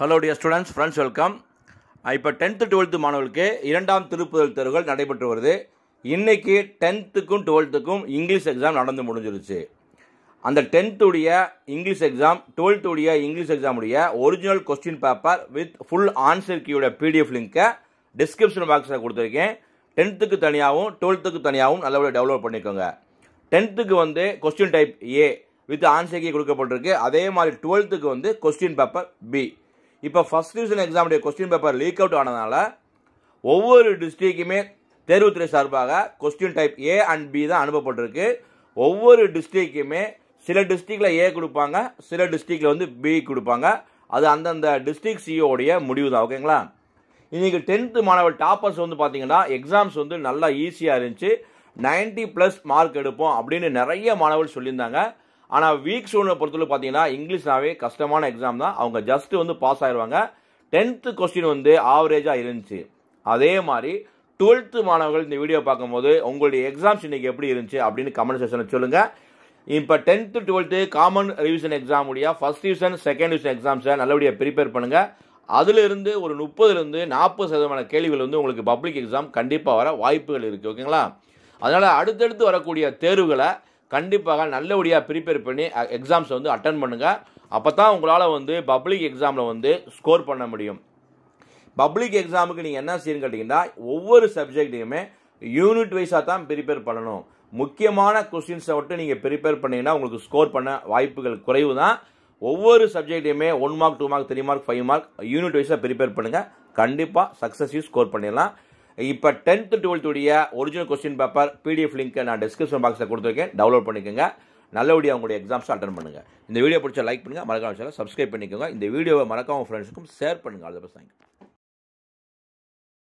hello dear students friends welcome இப்போ tenth twelfth மாணவர்களுக்கு இரண்டாம் திருப்புதல் தேர்வுகள் நடைபெற்று வருது இன்னைக்கு டென்த்துக்கும் டுவெல்த்துக்கும் இங்கிலீஷ் எக்ஸாம் நடந்து முடிஞ்சிருச்சு அந்த டென்த்துடைய இங்கிலீஷ் எக்ஸாம் டுவெல்த்துடைய இங்கிலீஷ் எக்ஸாமுடைய original question paper with full answer கீயோட பிடிஎஃப் லிங்க்கை டிஸ்கிரிப்ஷன் பாக்ஸில் கொடுத்துருக்கேன் டென்த்துக்கு தனியாகவும் டுவெல்த்துக்கு தனியாகவும் நல்லபடியாக டெவலப் பண்ணிக்கோங்க டென்த்துக்கு வந்து question type A with answer key கொடுக்கப்பட்டிருக்கு அதே மாதிரி டுவெல்த்துக்கு வந்து கொஸ்டின் பேப்பர் பி இப்போ ஃபர்ஸ்ட் டிவிஷன் எக்ஸாமுடைய கொஸ்டின் பேப்பர் லீக் அவுட் ஆனதுனால ஒவ்வொரு டிஸ்ட்ரிக்குமே தேர்வுத்துறை சார்பாக question type A and B தான் அனுப்பப்பட்டிருக்கு ஒவ்வொரு டிஸ்ட்ரிக்குமே சில டிஸ்ட்ரிக்டில் ஏ கொடுப்பாங்க சில டிஸ்ட்ரிக்டில் வந்து பி கொடுப்பாங்க அது அந்தந்த டிஸ்ட்ரிக்ட் சிஓடைய முடிவு தான் ஓகேங்களா இன்னைக்கு டென்த்து மாணவர் டாப்பர்ஸ் வந்து பார்த்தீங்கன்னா எக்ஸாம்ஸ் வந்து நல்லா ஈஸியாக இருந்துச்சு 90 ப்ளஸ் மார்க் எடுப்போம் அப்படின்னு நிறைய மாணவர்கள் சொல்லியிருந்தாங்க ஆனால் வீக் ஸ்டூடெண்ட் பொறுத்தவரை பார்த்தீங்கன்னா இங்கிலீஷ்னாவே கஷ்டமான எக்ஸாம் தான் அவங்க ஜஸ்ட் வந்து பாஸ் ஆயிடுவாங்க டென்த்து கொஸ்டின் வந்து ஆவரேஜாக இருந்துச்சு அதே மாதிரி டுவெல்த்து மாணவர்கள் இந்த வீடியோ பார்க்கும்போது உங்களுடைய எக்ஸாம்ஸ் இன்னைக்கு எப்படி இருந்துச்சு அப்படின்னு கமெண்ட் செக்ஷனில் சொல்லுங்கள் இப்போ tenth twelfth common revision exam உடைய ஃபர்ஸ்ட் டிவிஷன் செகண்ட் டிவிஷன் எக்ஸாம்ஸை நல்லபடியாக ப்ரிப்பேர் பண்ணுங்கள் அதிலிருந்து ஒரு முப்பதுலேருந்து நாற்பது சதவீதமான கேள்விகள் வந்து உங்களுக்கு பப்ளிக் எக்ஸாம் கண்டிப்பாக வர வாய்ப்புகள் இருக்குது ஓகேங்களா அதனால் அடுத்தடுத்து வரக்கூடிய தேர்வுகளை கண்டிப்பாக நல்லபடியாக ப்ரிப்பேர் பண்ணி எக்ஸாம்ஸை வந்து அட்டன் பண்ணுங்கள் அப்போ தான் உங்களால் வந்து பப்ளிக் எக்ஸாமில் வந்து ஸ்கோர் பண்ண முடியும் பப்ளிக் எக்ஸாமுக்கு நீங்கள் என்ன செய்யணும்னு கேட்டிங்கன்னா ஒவ்வொரு சப்ஜெக்ட்டையுமே யூனிட் வைஸாக தான் ப்ரிப்பேர் பண்ணணும் முக்கியமான கொஸ்டின்ஸை மட்டும் நீங்கள் ப்ரிப்பேர் பண்ணீங்கன்னா உங்களுக்கு ஸ்கோர் பண்ண வாய்ப்புகள் குறைவு தான் ஒவ்வொரு சப்ஜெக்ட்டையுமே one mark two mark three mark five mark unit வைஸாக ப்ரிப்பேர் பண்ணுங்கள் கண்டிப்பாக சக்ஸஸையும் ஸ்கோர் பண்ணிடலாம் இப்போ டென்த்து டுவெல்த்துடைய ஒரிஜினல் கொஸ்டின் பேப்பர் பிடிஎஃப் லிங்க்கை நான் டிஸ்கிரிப்ஷன் பாக்ஸில் கொடுத்துருக்கேன் டவுன்லோட் பண்ணிக்கோங்க நல்லபடியாக உங்களுடைய எக்ஸாம்ஸ் அட்டன் பண்ணுங்கள் இந்த வீடியோ பிடிச்ச லைக் பண்ணுங்கள் மறக்காம சப்ஸ்கிரைப் பண்ணிக்கோங்க இந்த வீடியோவை மறக்காம ஃப்ரெண்ட்ஸுக்கும் ஷேர் பண்ணுங்கள் ஆல் த பெஸ்ட் தேங்க்யூ